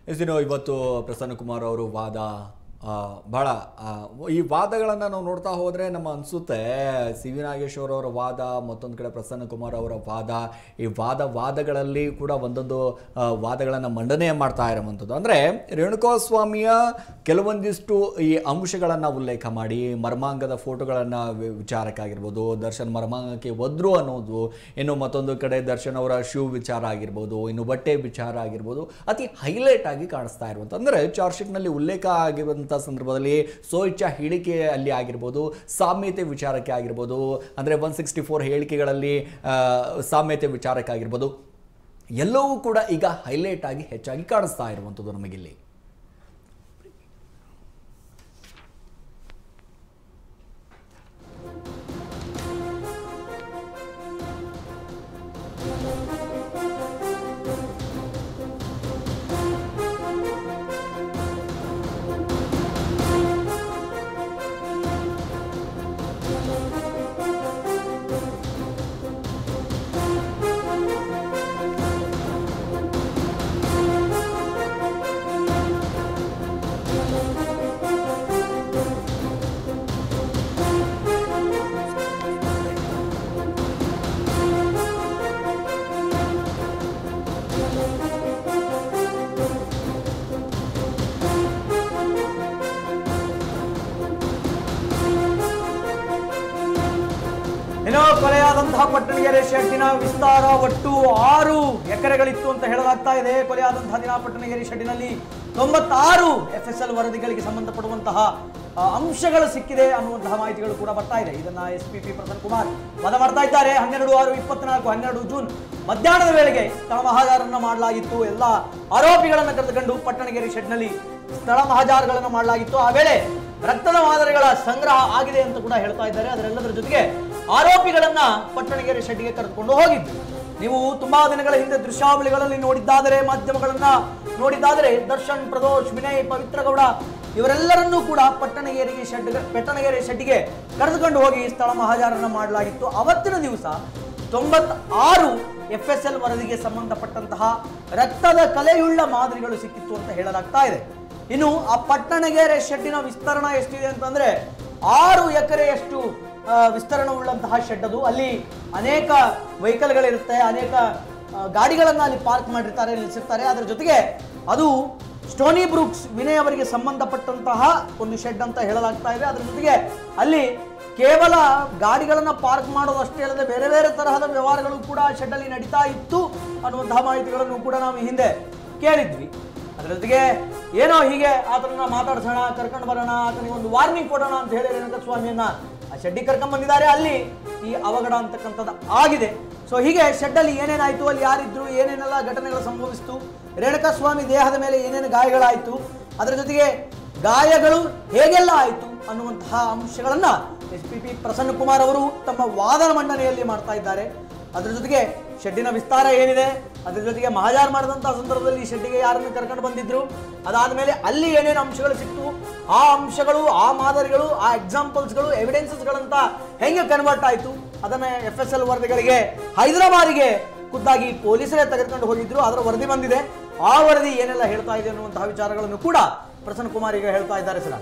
ಎಸ್ದಿನೋ ಇವತ್ತು ಪ್ರಸನ್ನ ಕುಮಾರ್ ಅವರು ವಾದ ಆ, ಬಹಳ ಆ, ಈ ವಾದಗಳನ್ನು ನಾವು ನೋಡ್ತಾ ಹೋದರೆ ನಮ್ಮ ಅನಿಸುತ್ತೆ ಸಿ ವಿ ನಾಗೇಶ್ವರ ಅವರ ವಾದ ಮತ್ತೊಂದು ಕಡೆ ಪ್ರಸನ್ನ ಕುಮಾರ್ ಅವರ ವಾದ ಈ ವಾದ ವಾದಗಳಲ್ಲಿ ಕೂಡ ಒಂದೊಂದು ವಾದಗಳನ್ನು ಮಂಡನೆ ಮಾಡ್ತಾ ಇರುವಂಥದ್ದು ಅಂದರೆ ರೇಣುಕಾಸ್ವಾಮಿಯ ಕೆಲವೊಂದಿಷ್ಟು ಈ ಅಂಶಗಳನ್ನು ಉಲ್ಲೇಖ ಮಾಡಿ ಮರ್ಮಾಂಗದ ಫೋಟೋಗಳನ್ನು ವಿಚಾರಕ್ಕಾಗಿರ್ಬೋದು ದರ್ಶನ್ ಮರ್ಮಾಂಗಕ್ಕೆ ಒದ್ರು ಅನ್ನೋದು ಇನ್ನು ಮತ್ತೊಂದು ಕಡೆ ದರ್ಶನ್ ಅವರ ಶೂ ವಿಚಾರ ಆಗಿರ್ಬೋದು ಇನ್ನು ಬಟ್ಟೆ ವಿಚಾರ ಆಗಿರ್ಬೋದು ಅತಿ ಹೈಲೈಟ್ ಆಗಿ ಕಾಣಿಸ್ತಾ ಇರುವಂಥ ಅಂದರೆ ಚಾರ್ಜ್ ಶೀಟ್ನಲ್ಲಿ ಉಲ್ಲೇಖ ಆಗಿರುವಂಥ ಸಂದರ್ಭದಲ್ಲಿ ಸ್ವಇಚ್ಛಾ ಹೇಳಿಕೆ ಅಲ್ಲಿ ಆಗಿರ್ಬೋದು ಸಾಮ್ಯತೆ ವಿಚಾರಕ್ಕೆ ಆಗಿರ್ಬೋದು ಅಂದರೆ ಒನ್ ಸಿಕ್ಸ್ಟಿ ಫೋರ್ ಹೇಳಿಕೆಗಳಲ್ಲಿ ಆ, ಸಾಮ್ಯತೆ ವಿಚಾರಕ್ಕಾಗಿರ್ಬೋದು ಎಲ್ಲವೂ ಕೂಡ ಈಗ ಹೈಲೈಟ್ ಆಗಿ ಹೆಚ್ಚಾಗಿ ಕಾಣಿಸ್ತಾ ಇರುವಂಥದ್ದು ನಮಗಿಲ್ಲಿ ಏನೋ ಕೊಲೆಯಾದಂತಹ ಪಟ್ಟಣಗೆರೆ ಶೆಡ್ಡಿನ ವಿಸ್ತಾರ ಒಟ್ಟು ಆರು ಎಕರೆಗಳಿತ್ತು ಅಂತ ಹೇಳಲಾಗ್ತಾ ಇದೆ ಕೊಲೆಯಾದಂತಹ ದಿನ ಪಟ್ಟಣಗೆರೆ ಶೆಡ್ಡಿನಲ್ಲಿ ತೊಂಬತ್ತಾರು ಎಫ್ ಎಸ್ ಎಲ್ ವರದಿಗಳಿಗೆ ಸಂಬಂಧಪಡುವಂತಹ ಆ, ಅಂಶಗಳು ಸಿಕ್ಕಿದೆ ಅನ್ನುವಂತಹ ಮಾಹಿತಿಗಳು ಕೂಡ ಬರ್ತಾ ಇದೆ ಇದನ್ನ S P P Prasanna Kumar ವಾದ ಮಾಡ್ತಾ ಇದ್ದಾರೆ ಹನ್ನೆರಡು ಆರು ಇಪ್ಪತ್ನಾಲ್ಕು ಹನ್ನೆರಡು ಜೂನ್ ಮಧ್ಯಾಹ್ನದ ವೇಳೆಗೆ ಸ್ಥಳ ಮಹಾಜಾರನ್ನ ಮಾಡಲಾಗಿತ್ತು ಎಲ್ಲ ಆರೋಪಿಗಳನ್ನು ಕರೆದುಕೊಂಡು ಪಟ್ಟಣಗೆರೆ ಶೆಡ್ನಲ್ಲಿ ಸ್ಥಳ ಮಹಾಜಾರಗಳನ್ನು ಮಾಡಲಾಗಿತ್ತು ಆ ವೇಳೆ ರಕ್ತದ ಮಾದರಿಗಳ ಸಂಗ್ರಹ ಆಗಿದೆ ಅಂತ ಕೂಡ ಹೇಳ್ತಾ ಇದ್ದಾರೆ ಅದರೆಲ್ಲದರ ಜೊತೆಗೆ ಆರೋಪಿಗಳನ್ನ ಪಟ್ಟಣಗೆರೆ ಶೆಡ್ಡಿಗೆ ಕರೆದುಕೊಂಡು ಹೋಗಿದ್ದು ನೀವು ತುಂಬಾ ದಿನಗಳ ಹಿಂದೆ ದೃಶ್ಯಾವಳಿಗಳಲ್ಲಿ ನೋಡಿದ್ದಾದರೆ ಮಾಧ್ಯಮಗಳನ್ನ ನೋಡಿದ್ದಾದರೆ ದರ್ಶನ್ ಪ್ರದೋಷ್ ವಿನಯ್ ಪವಿತ್ರ ಗೌಡ ಇವರೆಲ್ಲರನ್ನೂ ಕೂಡ ಪಟ್ಟಣಗೆರೆಗೆ ಶೆಡ್ ಪಟ್ಟಣಗೆರೆ ಶೆಡ್ಡಿಗೆ ಕರೆದುಕೊಂಡು ಹೋಗಿ ಸ್ಥಳ ಮಹಾಜಾರನ್ನ ಮಾಡಲಾಗಿತ್ತು ಅವತ್ತಿನ ದಿವಸ ತೊಂಬತ್ತಾರು ಎಫ್ ಎಸ್ ಎಲ್ ವರದಿಗೆ ಸಂಬಂಧಪಟ್ಟಂತಹ ರಕ್ತದ ಕಲೆಯುಳ್ಳ ಮಾದರಿಗಳು ಸಿಕ್ಕಿತ್ತು ಅಂತ ಹೇಳಲಾಗ್ತಾ ಇದೆ ಇನ್ನು ಆ ಪಟ್ಟಣಗೆರೆ ಶೆಡ್ಡಿನ ವಿಸ್ತರಣಾ ಎಷ್ಟಿದೆ ಅಂತಂದ್ರೆ ಆರು ಎಕರೆಯಷ್ಟು ಆ, ವಿಸ್ತರಣವುಳ್ಳಂತಹ ಶೆಡ್ ಅದು ಅಲ್ಲಿ ಅನೇಕ ವೆಹಿಕಲ್ಗಳಿರುತ್ತೆ ಅನೇಕ ಆ, ಗಾಡಿಗಳನ್ನ ಅಲ್ಲಿ ಪಾರ್ಕ್ ಮಾಡಿರ್ತಾರೆ ನಿಲ್ಲಿಸಿರ್ತಾರೆ ಅದರ ಜೊತೆಗೆ ಅದು ಸ್ಟೋನಿ ಬ್ರೂಕ್ಸ್ ವಿನಯ್ ಅವರಿಗೆ ಸಂಬಂಧಪಟ್ಟಂತಹ ಒಂದು ಶೆಡ್ ಅಂತ ಹೇಳಲಾಗ್ತಾ ಇದೆ ಅದರ ಜೊತೆಗೆ ಅಲ್ಲಿ ಕೇವಲ ಗಾಡಿಗಳನ್ನ ಪಾರ್ಕ್ ಮಾಡೋದಷ್ಟೇ ಅಲ್ಲದೆ ಬೇರೆ ಬೇರೆ ತರಹದ ವ್ಯವಹಾರಗಳು ಕೂಡ ಶೆಡ್ ಅಲ್ಲಿ ನಡೀತಾ ಇತ್ತು ಅನ್ನುವಂತಹ ಮಾಹಿತಿಗಳನ್ನು ಕೂಡ ನಾವು ಈ ಹಿಂದೆ ಕೇಳಿದ್ವಿ ಅದರ ಜೊತೆಗೆ ಏನೋ ಹೀಗೆ ಆತನನ್ನ ಮಾತಾಡ್ಸೋಣ ಕರ್ಕೊಂಡು ಬರೋಣ ಆತನಿಗೆ ಒಂದು ವಾರ್ನಿಂಗ್ ಕೊಡೋಣ ಅಂತ ಹೇಳಿ ರೇಣುಕ ಸ್ವಾಮಿಯನ್ನ ಆ ಶೆಡ್ಡಿಗೆ ಕರ್ಕೊಂಡ್ ಬಂದಿದ್ದಾರೆ ಅಲ್ಲಿ ಈ ಅವಘಡ ಅಂತಕ್ಕಂಥದ್ದು ಆಗಿದೆ ಸೊ ಹೀಗೆ ಶೆಡ್ಡಲ್ಲಿ ಏನೇನಾಯ್ತು ಅಲ್ಲಿ ಯಾರಿದ್ರು ಏನೇನೆಲ್ಲ ಘಟನೆಗಳು ಸಂಭವಿಸಿತು ರೇಣುಕಾ ಸ್ವಾಮಿ ದೇಹದ ಮೇಲೆ ಏನೇನು ಗಾಯಗಳಾಯಿತು ಅದರ ಜೊತೆಗೆ ಗಾಯಗಳು ಹೇಗೆಲ್ಲ ಆಯಿತು ಅನ್ನುವಂತಹ ಅಂಶಗಳನ್ನ S P P Prasanna Kumar ಅವರು ತಮ್ಮ ವಾದನ ಮಂಡನೆಯಲ್ಲಿ ಮಾಡ್ತಾ ಇದ್ದಾರೆ ಅದರ ಜೊತೆಗೆ ಶೆಡ್ಡಿನ ವಿಸ್ತಾರ ಏನಿದೆ ಅದರ ಜೊತೆಗೆ ಮಹಾಜಾರ್ ಮಾಡಿದಂತಹ ಸಂದರ್ಭದಲ್ಲಿ ಈ ಶೆಡ್ಡಿಗೆ ಯಾರನ್ನು ಕರ್ಕೊಂಡು ಬಂದಿದ್ರು ಅದಾದ್ಮೇಲೆ ಅಲ್ಲಿ ಏನೇನು ಅಂಶಗಳು ಸಿಕ್ತು ಆ ಅಂಶಗಳು ಆ ಮಾದರಿಗಳು ಆ ಎಕ್ಸಾಂಪಲ್ಸ್ಗಳು ಎವಿಡೆನ್ಸಸ್ಗಳಂತ ಹೆಂಗೆ ಕನ್ವರ್ಟ್ ಆಯಿತು ಅದನ್ನ ಎಫ್ ಎಸ್ ಎಲ್ ವರದಿಗಳಿಗೆ ಹೈದರಾಬಾದಿಗೆ ಖುದ್ದಾಗಿ ಪೊಲೀಸರೇ ತೆಗೆದುಕೊಂಡು ಹೋಗಿದ್ರು ಅದರ ವರದಿ ಬಂದಿದೆ ಆ ವರದಿ ಏನೆಲ್ಲ ಹೇಳ್ತಾ ಇದೆ ಅನ್ನುವಂತಹ ವಿಚಾರಗಳನ್ನು ಕೂಡ ಪ್ರಸನ್ನ ಕುಮಾರ್ ಈಗ ಹೇಳ್ತಾ ಇದ್ದಾರೆ ಸರ್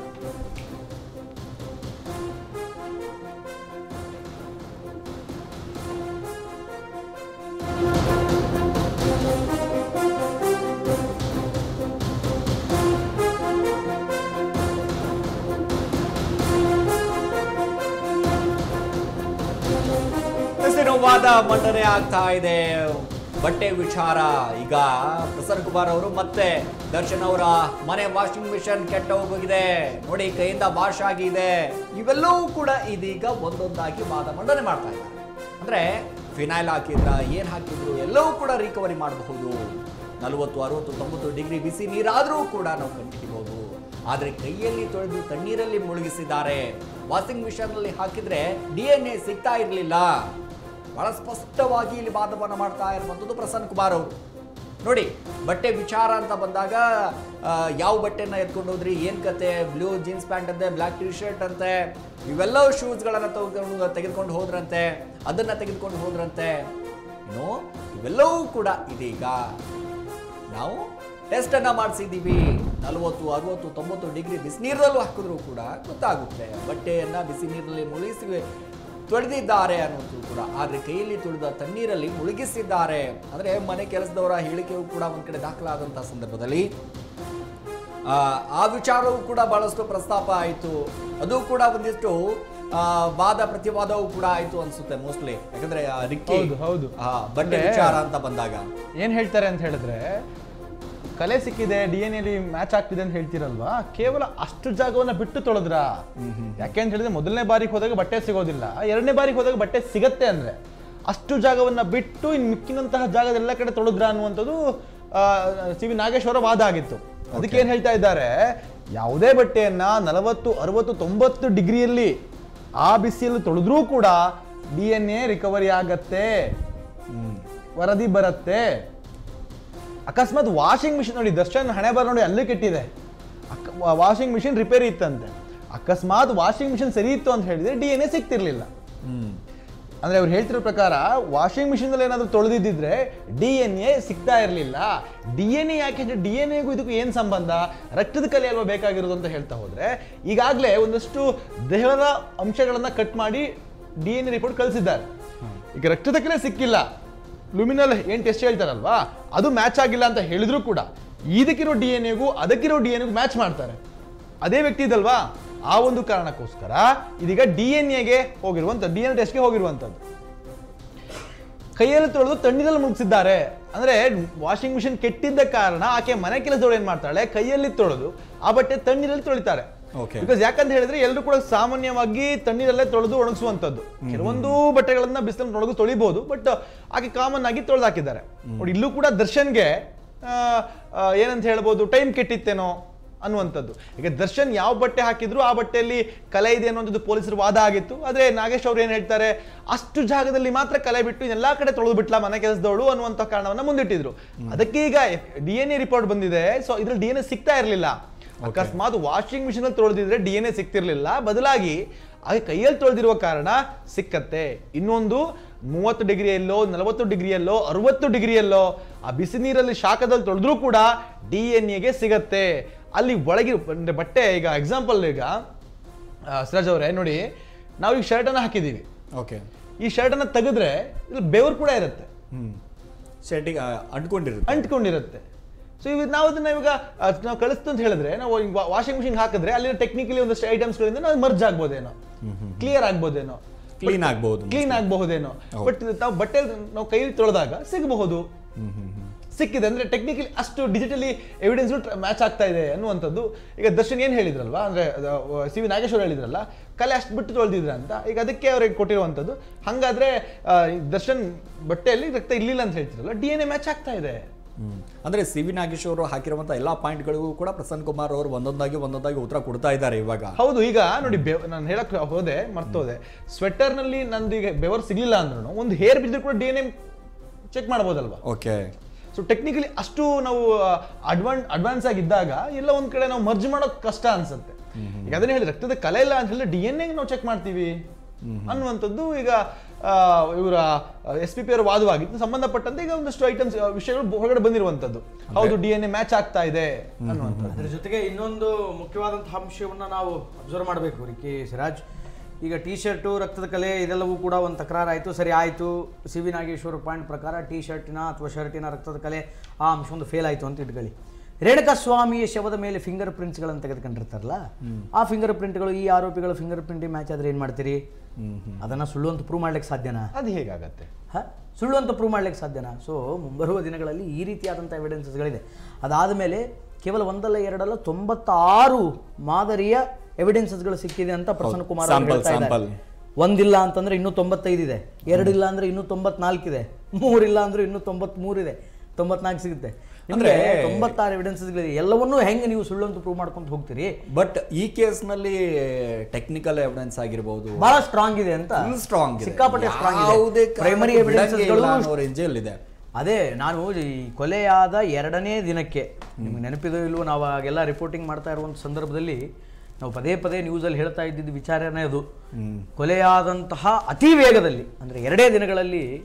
ಎಸ್ದಿನ ವಾದ ಮಂಡನೆ ಆಗ್ತಾ ಇದೆ ಬಟ್ಟೆ ವಿಚಾರ ಈಗ ಪ್ರಸನ್ನ ಕುಮಾರ್ ಅವರು ಮತ್ತೆ ದರ್ಶನ್ ಅವರ ಮನೆ ವಾಷಿಂಗ್ ಮಿಷನ್ ಕೆಟ್ಟ ಹೋಗಿದೆ ನೋಡಿ ಕೈಯಿಂದ ವಾಶ್ ಆಗಿದೆ ಇವೆಲ್ಲವೂ ಕೂಡ ಇದೀಗ ಒಂದೊಂದಾಗಿ ವಾದ ಮಂಡನೆ ಮಾಡ್ತಾ ಇದ್ದಾರೆ ಅಂದ್ರೆ ಫಿನೈಲ್ ಹಾಕಿದ್ರ ಏನ್ ಹಾಕಿದ್ರು ಎಲ್ಲವೂ ಕೂಡ ರಿಕವರಿ ಮಾಡಬಹುದು ನಲವತ್ತು ಅರವತ್ತು ತೊಂಬತ್ತು ಡಿಗ್ರಿ ಬಿಸಿ ನೀರಾದರೂ ಕೂಡ ನಾವು ಕಂಡುಹಿಡಿಬಹುದು ಆದ್ರೆ ಕೈಯಲ್ಲಿ ತೊಳೆದು ತಣ್ಣೀರಲ್ಲಿ ಮುಳುಗಿಸಿದ್ದಾರೆ ವಾಷಿಂಗ್ ಮಿಷನ್ ಅಲ್ಲಿ ಹಾಕಿದ್ರೆ ಡಿ ಎನ್ ಎ ಸಿಗ್ತಾ ಇರಲಿಲ್ಲ ಬಹಳ ಸ್ಪಷ್ಟವಾಗಿ ಇಲ್ಲಿ ವಾದವನ್ನು ಮಾಡ್ತಾ ಇರುವಂಥದ್ದು ಪ್ರಸನ್ನ ಕುಮಾರ್ ಅವರು ನೋಡಿ ಬಟ್ಟೆ ವಿಚಾರ ಅಂತ ಬಂದಾಗ ಆ, ಯಾವ ಬಟ್ಟೆನ ಎತ್ಕೊಂಡು ಹೋದ್ರಿ ಏನು ಕತೆ ಬ್ಲೂ ಜೀನ್ಸ್ ಪ್ಯಾಂಟ್ ಅಂತೆ ಬ್ಲ್ಯಾಕ್ ಟಿ ಶರ್ಟ್ ಅಂತೆ ಇವೆಲ್ಲವೂ ಶೂಸ್ಗಳನ್ನು ತೆಗೆದುಕೊಂಡು ತೆಗೆದುಕೊಂಡು ಹೋದ್ರಂತೆ ಅದನ್ನು ತೆಗೆದುಕೊಂಡು ಹೋದ್ರಂತೆ ಇನ್ನು ಇವೆಲ್ಲವೂ ಕೂಡ ಇದೀಗ ನಾವು ಟೆಸ್ಟ್ ಅನ್ನ ಮಾಡಿಸಿದೀವಿ ನಲವತ್ತು ಅರವತ್ತು ತೊಂಬತ್ತು ಡಿಗ್ರಿ ಬಿಸಿನೀರಲ್ಲೂ ಹಾಕಿದ್ರು ಕೂಡ ಗೊತ್ತಾಗುತ್ತೆ ಬಟ್ಟೆಯನ್ನ ಬಿಸಿ ನೀರಲ್ಲಿ ಮುಳುಗಿಸಿ ತೊಳೆದಿದ್ದಾರೆ ಅನ್ನೋದು ಕೂಡ ಆದ್ರೆ ಕೈಯಲ್ಲಿ ತುಳಿದ ತಣ್ಣೀರಲ್ಲಿ ಮುಳುಗಿಸಿದ್ದಾರೆ ಅಂದ್ರೆ ಮನೆ ಕೆಲಸದವರ ಹೇಳಿಕೆಯೂ ಕೂಡ ಒಂದ್ ಕಡೆ ದಾಖಲಾದಂತಹ ಸಂದರ್ಭದಲ್ಲಿ ಆ, ಆ ವಿಚಾರವೂ ಕೂಡ ಬಹಳಷ್ಟು ಪ್ರಸ್ತಾಪ ಆಯಿತು ಅದು ಕೂಡ ಒಂದಿಷ್ಟು ಆ, ವಾದ ಪ್ರತಿವಾದವೂ ಕೂಡ ಆಯ್ತು ಅನ್ಸುತ್ತೆ ಮೋಸ್ಟ್ಲಿ ಯಾಕಂದ್ರೆ ಆ ರಿಕ್ಕಿ ಹೌದು, ಹೌದು. ಆ, ಬಟ್ಟೆ ಅಂದ್ರೆ- ವಿಚಾರ ಅಂತ ಬಂದಾಗ ಏನ್ ಹೇಳ್ತಾರೆ ಅಂತ ಹೇಳಿದ್ರೆ ಕಲೆ ಸಿಕ್ಕಿದೆ ಡಿ ಎನ್ ಎಲಿ ಮ್ಯಾಚ್ ಆಗ್ತಿದೆ ಅಂತ ಹೇಳ್ತಿರಲ್ವಾ ಕೇವಲ ಅಷ್ಟು ಜಾಗವನ್ನ ಬಿಟ್ಟು ತೊಳೆದ್ರ ಯಾಕೆ ಅಂತ ಹೇಳಿದ್ರೆ ಮೊದಲನೇ ಬಾರಿಗೆ ಹೋದಾಗ ಬಟ್ಟೆ ಸಿಗೋದಿಲ್ಲ ಎರಡನೇ ಬಾರಿಗೆ ಹೋದಾಗ ಬಟ್ಟೆ ಸಿಗತ್ತೆ ಅಂದ್ರೆ ಅಷ್ಟು ಜಾಗವನ್ನ ಬಿಟ್ಟು ಇನ್ ಮಿಕ್ಕಿನಂತಹ ಜಾಗದೆಲ್ಲ ಕಡೆ ತೊಳೆದ್ರ ಅನ್ನುವಂಥದ್ದು ಸಿ ವಿ ನಾಗೇಶ್ವರ ವಾದ ಆಗಿತ್ತು ಅದಕ್ಕೆ ಏನ್ ಹೇಳ್ತಾ ಇದ್ದಾರೆ ಯಾವುದೇ ಬಟ್ಟೆಯನ್ನ ನಲವತ್ತು ಅರವತ್ತು ತೊಂಬತ್ತು ಡಿಗ್ರಿಯಲ್ಲಿ ಆ ಬಿಸಿಯಲ್ಲಿ ತೊಳೆದ್ರೂ ಕೂಡ ಡಿ ಎನ್ ಎ ರಿಕವರಿ ಆಗತ್ತೆ ವರದಿ ಬರುತ್ತೆ ಅಕಸ್ಮಾತ್ ವಾಷಿಂಗ್ ಮಿಷಿನ್ ನೋಡಿ ದರ್ಶನ್ ಹಣೆ ಬರ ನೋಡಿ ಅಲ್ಲಿ ಕೆಟ್ಟಿದೆ ವಾಷಿಂಗ್ ಮಿಷಿನ್ ರಿಪೇರಿ ಇತ್ತಂತೆ ಅಕಸ್ಮಾತ್ ವಾಷಿಂಗ್ ಮಿಷಿನ್ ಸರಿ ಇತ್ತು ಅಂತ ಹೇಳಿದ್ರೆ ಡಿ ಎನ್ ಎ ಸಿಗ್ತಿರ್ಲಿಲ್ಲ ಹ್ಮ್ ಅಂದ್ರೆ ಅವ್ರು ಹೇಳ್ತಿರೋ ಪ್ರಕಾರ ವಾಷಿಂಗ್ ಮಿಷಿನ್ ಅಲ್ಲಿ ಏನಾದ್ರು ತೊಳೆದಿದ್ದಿದ್ರೆ ಡಿ ಎನ್ ಎ ಸಿಗ್ತಾ ಇರಲಿಲ್ಲ ಡಿ ಎನ್ ಎ ಯಾಕೆ ಡಿ ಎನ್ ಎಗೂ ಇದಕ್ಕೂ ಏನು ಸಂಬಂಧ ರಕ್ತದ ಕಲೆ ಅಲ್ವಾ ಬೇಕಾಗಿರೋದು ಅಂತ ಹೇಳ್ತಾ ಹೋದ್ರೆ ಈಗಾಗಲೇ ಒಂದಷ್ಟು ದೇಹದ ಅಂಶಗಳನ್ನ ಕಟ್ ಮಾಡಿ ಡಿ ಎನ್ ಎ ರಿಪೋರ್ಟ್ ಕಳಿಸಿದ್ದಾರೆ ಈಗ ರಕ್ತದ ಕಲೆ ಸಿಕ್ಕಿಲ್ಲ ಲುಮಿನಲ್ ಏನ್ ಟೆಸ್ಟ್ ಹೇಳ್ತಾರಲ್ವಾ ಅದು ಮ್ಯಾಚ್ ಆಗಿಲ್ಲ ಅಂತ ಹೇಳಿದ್ರು ಕೂಡ ಇದಕ್ಕಿರೋ ಡಿ ಎನ್ ಎಗೂ ಅದಕ್ಕಿರೋ ಡಿ ಎನ್ ಎಗೂ ಮ್ಯಾಚ್ ಮಾಡ್ತಾರೆ ಅದೇ ವ್ಯಕ್ತಿ ಇದಲ್ವಾ ಆ ಒಂದು ಕಾರಣಕ್ಕೋಸ್ಕರ ಇದೀಗ ಡಿ ಎನ್ ಎಗೆ ಹೋಗಿರುವಂಥದ್ದು ಡಿ ಎನ್ ಟೆಸ್ಟ್ಗೆ ಹೋಗಿರುವಂಥದ್ದು ಕೈಯಲ್ಲಿ ತೊಳೆದು ತಣ್ಣೀರಲ್ಲಿ ಮುಳುಗಿಸಿದ್ದಾರೆ ಅಂದ್ರೆ ವಾಷಿಂಗ್ ಮಿಷಿನ್ ಕೆಟ್ಟಿದ್ದ ಕಾರಣ ಆಕೆ ಮನೆ ಕೆಲಸದವಳು ಏನ್ ಮಾಡ್ತಾಳೆ ಕೈಯಲ್ಲಿ ತೊಳೆದು ಆ ಬಟ್ಟೆ ತಣ್ಣೀರಲ್ಲಿ ತೊಳಿತಾರೆ Okay. ಬಿಕಾಸ್ ಯಾಕಂತ ಹೇಳಿದ್ರೆ ಎಲ್ಲರೂ ಕೂಡ ಸಾಮಾನ್ಯವಾಗಿ ತಣ್ಣೀರಲ್ಲೇ ತೊಳೆದು ಒಣಗಿಸುವಂಥದ್ದು ಕೆಲವೊಂದು ಬಟ್ಟೆಗಳನ್ನ ಬಿಸಿಲಲ್ಲಿ ಒಣಗಿಸಿ ತೊಳಿಬಹುದು ಬಟ್ ಆಕೆ ಕಾಮನ್ ಆಗಿ ತೊಳೆದು ಹಾಕಿದ್ದಾರೆ ನೋಡಿ ಇಲ್ಲೂ ಕೂಡ ದರ್ಶನ್ಗೆ ಆ, ಆ, ಏನಂತ ಹೇಳ್ಬೋದು ಟೈಮ್ ಕೆಟ್ಟಿತ್ತೇನೋ ಅನ್ನುವಂಥದ್ದು ಈಗ ದರ್ಶನ್ ಯಾವ ಬಟ್ಟೆ ಹಾಕಿದ್ರು ಆ ಬಟ್ಟೆಯಲ್ಲಿ ಕಲೆ ಇದೆ ಅನ್ನುವಂಥದ್ದು ಪೊಲೀಸರ ವಾದ ಆಗಿತ್ತು ಆದ್ರೆ ನಾಗೇಶ್ ಅವ್ರು ಏನ್ ಹೇಳ್ತಾರೆ ಅಷ್ಟು ಜಾಗದಲ್ಲಿ ಮಾತ್ರ ಕಲೆ ಬಿಟ್ಟು ಎಲ್ಲಾ ಕಡೆ ತೊಳೆದು ಬಿಟ್ಲ ಮನೆ ಕೆಲಸದವಳು ಅನ್ನುವಂಥ ಕಾರಣವನ್ನ ಮುಂದಿಟ್ಟಿದ್ರು ಅದಕ್ಕೆ ಈಗ ಡಿ ಎನ್ ಎ ರಿಪೋರ್ಟ್ ಬಂದಿದೆ ಸೊ ಇದ್ರಲ್ಲಿ ಡಿ ಎನ್ ಎ ಸಿಗ್ತಾ ಇರಲಿಲ್ಲ ಅಕಸ್ಮಾತ್ ವಾಷಿಂಗ್ ಮಿಷಿನ್ ಅಲ್ಲಿ ತೊಳೆದಿದ್ರೆ ಡಿ ಎನ್ ಎ ಸಿಗ್ತಿರ್ಲಿಲ್ಲ ಬದಲಾಗಿ ಹಾಗೆ ಕೈಯಲ್ಲಿ ತೊಳೆದಿರುವ ಕಾರಣ ಸಿಕ್ಕತ್ತೆ ಇನ್ನೊಂದು ಮೂವತ್ತು ಡಿಗ್ರಿಯಲ್ಲೋ ನಲವತ್ತು ಡಿಗ್ರಿಯಲ್ಲೋ ಅರವತ್ತು ಡಿಗ್ರಿಯಲ್ಲೋ ಆ ಬಿಸಿ ನೀರಲ್ಲಿ ಶಾಖದಲ್ಲಿ ತೊಳೆದ್ರೂ ಕೂಡ ಡಿ ಎನ್ ಎಗೆ ಸಿಗತ್ತೆ ಅಲ್ಲಿ ಒಳಗೆ ಅಂದ್ರೆ ಬಟ್ಟೆ ಈಗ ಎಕ್ಸಾಂಪಲ್ ಈಗ ಆ, ಸಿರಾಜ್ ಅವರೇ ನೋಡಿ ನಾವು ಈಗ ಶರ್ಟ್ ಅನ್ನ ಹಾಕಿದೀವಿ ಓಕೆ ಈ ಶರ್ಟ್ ಅನ್ನ ತೆಗೆದ್ರೆ ಇಲ್ಲಿ ಬೆವರು ಕೂಡ ಇರುತ್ತೆ ಹ್ಮ್ ಶೆಡ್ಡಿಗೆ ಅಂಟ್ಕೊಂಡಿರುತ್ತೆ ಅಂಟ್ಕೊಂಡಿರುತ್ತೆ ಸೊ ಇವ್ ನಾವು ಅದನ್ನ ಇವಾಗ ಆ, ನಾವು ಕಳಿಸ್ತು ಅಂತ ಹೇಳಿದ್ರೆ ನಾವು ವಾಷಿಂಗ್ ಮಿಷಿನ್ ಹಾಕಿದ್ರೆ ಅಲ್ಲಿ ಟೆಕ್ನಿಕಲಿ ಒಂದಷ್ಟು ಐಟಮ್ಸ್ಗಳಿಂದ ನಾವು ಮರ್ಜ್ ಆಗ್ಬೋದೇನೋ ಕ್ಲಿಯರ್ ಆಗ್ಬೋದೇನೋ ಕ್ಲೀನ್ ಆಗ್ಬಹುದು ಕ್ಲೀನ್ ಆಗಬಹುದೇನೋ ಬಟ್ ನಾವು ಬಟ್ಟೆ ನಾವು ಕೈಯಲ್ಲಿ ತೊಳೆದಾಗ ಸಿಗಬಹುದು ಸಿಕ್ಕಿದೆ ಅಂದ್ರೆ ಟೆಕ್ನಿಕಲಿ ಅಷ್ಟು ಡಿಜಿಟಲಿ ಎವಿಡೆನ್ಸ್ ಮ್ಯಾಚ್ ಆಗ್ತಾ ಇದೆ ಅನ್ನುವಂಥದ್ದು ಈಗ ದರ್ಶನ್ ಏನ್ ಹೇಳಿದ್ರಲ್ವಾ ಅಂದ್ರೆ ಸಿ ವಿ ನಾಗೇಶ್ವರ ಹೇಳಿದ್ರಲ್ಲ ಕಲೆ ಅಷ್ಟು ಬಿಟ್ಟು ತೊಳೆದಿದ್ರ ಅಂತ ಈಗ ಅದಕ್ಕೆ ಅವ್ರಿಗೆ ಕೊಟ್ಟಿರುವಂಥದ್ದು ಹಂಗಾದ್ರೆ ಆ, ಈ ದರ್ಶನ್ ಬಟ್ಟೆಯಲ್ಲಿ ರಕ್ತ ಇರ್ಲಿಲ್ಲ ಅಂತ ಹೇಳ್ತಿರಲ್ಲ ಡಿ ಎನ್ ಎ ಮ್ಯಾಚ್ ಆಗ್ತಾ ಇದೆ ಹ್ಮ್. ಅಂದ್ರೆ ಸಿ ವಿ ನಾಗೇಶ್ ಅವರು ಹಾಕಿರುವಂತ ಎಲ್ಲಾ ಪಾಯಿಂಟ್ಗಳಿಗೂ ಕೂಡ ಪ್ರಸನ್ನ ಕುಮಾರ್ ಅವರು ಒಂದೊಂದಾಗಿ ಒಂದೊಂದಾಗಿ ಉತ್ತರ ಕೊಡ್ತಾ ಇದ್ದಾರೆ ಇವಾಗ ಹೌದು ಈಗ ನೋಡಿ ಬೆವ್ ನಾನು ಹೇಳಕ್ ಹೋದೆ ಮರ್ತೋದೆ ಸ್ವೆಟರ್ ನಲ್ಲಿ ನಂದು ಈಗ ಬೆವರ್ ಸಿಗ್ಲಿಲ್ಲ ಅಂದ್ರೂ ಒಂದು ಹೇರ್ ಬಿದ್ದರೂ ಕೂಡ ಡಿ ಎನ್ ಎ ಚೆಕ್ ಮಾಡ್ಬೋದಲ್ವಾ ಓಕೆ ಸೊ ಟೆಕ್ನಿಕಲಿ ಅಷ್ಟು ನಾವು ಅಡ್ವಾನ್ ಅಡ್ವಾನ್ಸ್ ಆಗಿದ್ದಾಗ ಎಲ್ಲ ಒಂದ್ ಕಡೆ ನಾವು ಮರ್ಜ್ ಮಾಡೋದು ಕಷ್ಟ ಅನ್ಸುತ್ತೆ ಈಗ ಅದನ್ನ ಹೇಳಿ ರಕ್ತದ ಕಲೆ ಇಲ್ಲ ಅಂತ ಹೇಳಿದ್ರೆ ಡಿ ಎನ್ ಎ ನಾವು ಚೆಕ್ ಮಾಡ್ತೀವಿ ಅನ್ನುವಂಥದ್ದು ಈಗ ಇವರ ಎಸ್ ಪಿ ಪಿ ಅವರ ವಾದವಾಗಿತ್ತು ಸಂಬಂಧಪಟ್ಟಂತೆ ಈಗ ಒಂದಷ್ಟು ಐಟಮ್ಸ್ ವಿಷಯಗಳು ಹೊರಗಡೆ ಬಂದಿರುವಂತದ್ದು ಹೌದು ಡಿ ಎನ್ ಎ ಮ್ಯಾಚ್ ಆಗ್ತಾ ಇದೆ ಅನ್ನುವಂಥದ್ದು ಅದ್ರ ಜೊತೆಗೆ ಇನ್ನೊಂದು ಮುಖ್ಯವಾದಂತಹ ಅಂಶವನ್ನ ನಾವು ಅಬ್ಸರ್ವ್ ಮಾಡಬೇಕು ರಿಕಿ ಸಿರಾಜ್ ಈಗ ಟಿ ಶರ್ಟು ರಕ್ತದ ಕಲೆ ಇದೆಲ್ಲವೂ ಕೂಡ ಒಂದು ತಕರಾರಾಯಿತು ಸರಿ ಆಯಿತು ಸಿ ವಿ ನಾಗೇಶ್ವರ ಪಾಯಿಂಟ್ ಪ್ರಕಾರ ಟಿ ಶರ್ಟಿನ ಅಥವಾ ಶರ್ಟಿನ ರಕ್ತದ ಕಲೆ ಆ ಅಂಶ ಒಂದು ಫೇಲ್ ಆಯಿತು ಅಂತ ಇಟ್ಕೊಳ್ಳಿ ರೇಣುಕಾ ಸ್ವಾಮಿಯ ಶವದ ಮೇಲೆ ಫಿಂಗರ್ ಪ್ರಿಂಟ್ಸ್ಗಳನ್ನು ತೆಗೆದುಕೊಂಡಿರ್ತಾರಲ್ಲ ಆ ಫಿಂಗರ್ ಪ್ರಿಂಟ್ಗಳು ಈ ಆರೋಪಿಗಳ ಫಿಂಗರ್ ಪ್ರಿಂಟ್ ಮ್ಯಾಚ್ ಆದ್ರೆ ಏನು ಮಾಡ್ತೀರಿ ಅದನ್ನು ಸುಳ್ಳು ಅಂತ ಪ್ರೂವ್ ಮಾಡ್ಲಿಕ್ಕೆ ಸಾಧ್ಯನಾ ಅದು ಹೇಗಾಗತ್ತೆ ಹ? ಸುಳ್ಳು ಅಂತ ಪ್ರೂವ್ ಮಾಡ್ಲಿಕ್ಕೆ ಸಾಧ್ಯನಾ ಸೊ ಮುಂಬರುವ ದಿನಗಳಲ್ಲಿ ಈ ರೀತಿಯಾದಂಥ ಎವಿಡೆನ್ಸಸ್ಗಳಿದೆ ಅದಾದ ಮೇಲೆ ಕೇವಲ ಒಂದಲ್ಲ ಎರಡಲ್ಲ ತೊಂಬತ್ತಾರು ಮಾದರಿಯ ಎವಿಡೆನ್ಸಸ್ಗಳು ಸಿಕ್ಕಿದೆ ಅಂತ ಪ್ರಸನ್ನ ಕುಮಾರ್ ಅವರು Sample, ಹೇಳ್ತಾ ಇದ್ದಾರೆ. sample. ಒಂದಿಲ್ಲ ಅಂತಂದ್ರೆ ಇನ್ನೂ ತೊಂಬತ್ತೈದಿದೆ ಎರಡಿಲ್ಲ ಅಂದ್ರೆ ಇನ್ನೂ ತೊಂಬತ್ನಾಲ್ಕಿದೆ ಮೂರಿಲ್ಲ ಅಂದ್ರೆ ಇನ್ನೂ ತೊಂಬತ್ಮೂರಿದೆ ತೊಂಬತ್ನಾಲ್ಕು ಸಿಗುತ್ತೆ ಅಂದ್ರೆ ಅಂದ್ರೆ- ತೊಂಬತ್ತಾರು ಎವಿಡೆನ್ಸಸ್ಗಳಿದೆ ಎಲ್ಲವನ್ನೂ ಹೆಂಗೆ ನೀವು ಸುಳ್ಳು ಅಂತ ಪ್ರೂವ್ ಮಾಡ್ಕೊಂತ ಹೋಗ್ತೀರಿ ಬಟ್ ಈ ಕೇಸ್ನಲ್ಲಿ ಟೆಕ್ನಿಕಲ್ ಎವಿಡೆನ್ಸ್ ಆಗಿರ್ಬೋದು ಬಹಳ ಸ್ಟ್ರಾಂಗ್ ಇದೆ ಅಂತ ಸ್ಟ್ರಾಂಗ್ ಸಿಕ್ಕಾಪಟ್ಟೆ ಸ್ಟ್ರಾಂಗ್ ಯಾವುದೇ ಇದೆ ಪ್ರೈಮರಿ ಎವಿಡೆನ್ಸಸ್ಗಳು ರೇಂಜಲ್ಲಿ ಅದೇ ನಾನು ಈ ಕೊಲೆಯಾದ ಎರಡನೇ ದಿನಕ್ಕೆ ನಿಮ್ಗೆ ನೆನಪಿದೋ ಇಲ್ವೋ ನಾವು ಆಗೆಲ್ಲ ರಿಪೋರ್ಟಿಂಗ್ ಮಾಡ್ತಾ ಇರುವಂಥ ಸಂದರ್ಭದಲ್ಲಿ ನಾವು ಪದೇ ಪದೇ ನ್ಯೂಸಲ್ಲಿ ಹೇಳ್ತಾ ಇದ್ದಿದ್ದು ವಿಚಾರನೇ ಅದು ಕೊಲೆಯಾದಂತಹ ಅತಿ ವೇಗದಲ್ಲಿ ಅಂದರೆ ಎರಡೇ ದಿನಗಳಲ್ಲಿ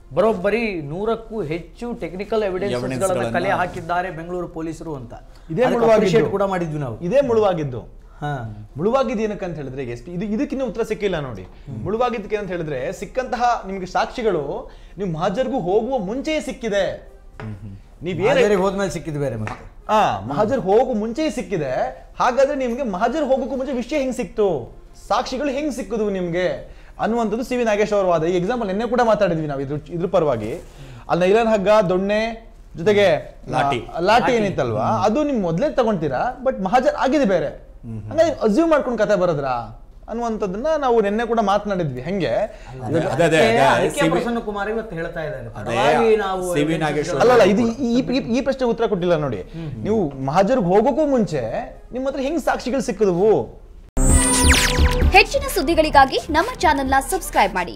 ಬರೋಬ್ಬರಿ ನೂರಕ್ಕೂ ಹೆಚ್ಚು ಟೆಕ್ನಿಕಲ್ ಎವಿಡೆನ್ಸ್ಗಳನ್ನು Evidenceಗಳನ್ನ- ಕಲೆ ಹಾಕಿದ್ದಾರೆ ಬೆಂಗಳೂರು ಪೊಲೀಸರು ಅಂತ ಇದೇ ಅದಕ್ಕೆ ಮುಳುವಾಗಿದ್ದು. appreciate ಕೂಡ ಮಾಡಿದ್ವಿ ನಾವು ಇದೇ ಮುಳುವಾಗಿದ್ದು ಹಾ ಮುಳುವಾಗಿದ್ದು ಏನಕ್ಕೆ ಅಂತ ಹೇಳಿದ್ರೆ ಈಗ ಎಷ್ಟು- ಇದು ಇದಕ್ಕಿನ್ನೂ ಉತ್ತರ ಸಿಕ್ಕಿಲ್ಲ ನೋಡಿ ಮುಳುವಾಗಿದ್ದಕ್ಕೆ ಅಂತ ಹೇಳಿದ್ರೆ ಸಿಕ್ಕಂತಹ ನಿಮ್ಗೆ ಸಾಕ್ಷಿಗಳು ನೀವು ಮಹಾಜರ್ಗೂ ಹೋಗುವ ಮುಂಚೆಯೇ ಸಿಕ್ಕಿದೆ ನೀವೇನೇ ಹಾಜರಿಗೆ ಹೋದ್ಮೇಲೆ ಸಿಕ್ಕಿದ್ ಬೇರೆ ಮತ್ತೆ ಆ ಮಹಾಜರ್ ಹೋಗೋ ಮುಂಚೆಯೇ ಸಿಕ್ಕಿದೆ ಹಾಗಾದ್ರೆ ನಿಮ್ಗೆ ಮಹಾಜರ್ ಹೋಗೋಕ್ಕೂ ಮುಂಚೆ ವಿಷಯ ಹೆಂಗ್ ಸಿಕ್ತು ಸಾಕ್ಷಿಗಳು ಹೆಂಗ್ ಸಿಕ್ಕುದು ನಿಮ್ಗೆ ಅನ್ನುವಂಥದ್ದು ಸಿ ವಿ ನಾಗೇಶ್ ಅವರ ವಾದ ಈ ಎಕ್ಸಾಂಪಲ್ ನಿನ್ನೆ ಕೂಡ ಮಾತಾಡಿದ್ವಿ ನಾವು ಇದ್ರ ಇದ್ರ ಪರವಾಗಿ ಅಲ್ಲಿ ನೈಲನ್ ಹಗ್ಗ ದೊಣ್ಣೆ ಜೊತೆಗೆ ಲಾಠಿ. ಆ, ಲಾಠಿ ಏನಿತ್ತಲ್ವಾ ಅದು ನಿಮ್ ಮೊದ್ಲೇ ತಗೊಂತೀರಾ ಬಟ್ ಮಹಾಜರ್ ಆಗಿದೆ ಬೇರೆ ಹಂಗಾಗಿ ಅಸ್ಯೂಮ್ ಮಾಡ್ಕೊಂಡು ಕತೆ ಬರೋದ್ರಾ ಅನ್ನುವಂಥದ್ದನ್ನ ನಾವು ನಿನ್ನೆ ಕೂಡ ಮಾತನಾಡಿದ್ವಿ ಹೆಂಗೆ ಅದೇ ಅದೇ ಅದೇ ಅದಕ್ಕೆ ಸಿ ವಿ- ಪ್ರಸನ್ನ ಕುಮಾರ್ ಇವತ್ತು ಹೇಳ್ತಾ ಇದ್ದಾರೆ ಅದೇ, ಪರವಾಗಿ ನಾವು ಸಿ ವಿ ನಾಗೇಶ್ವರ ಅಲ್ಲಲ್ಲ ಇದು ಈ ಈ- ಈ ಪ್ರಶ್ನೆ ಉತ್ತರ ಕೊಟ್ಟಿಲ್ಲ ನೋಡಿ ನೀವು ಮಹಾಜರ್ಗ್ ಹೋಗೋಕ್ಕೂ ಮುಂಚೆ ನಿಮ್ಮ ಹತ್ರ ಹೆಂಗ್ ಸಾಕ್ಷಿಗಳು ಸಿಕ್ಕದವು ಹೆಚ್ಚಿನ ಸುದ್ದಿಗಳಿಗಾಗಿ ನಮ್ಮ ಚಾನೆಲ್ನ ಸಬ್ಸ್ಕ್ರೈಬ್ ಮಾಡಿ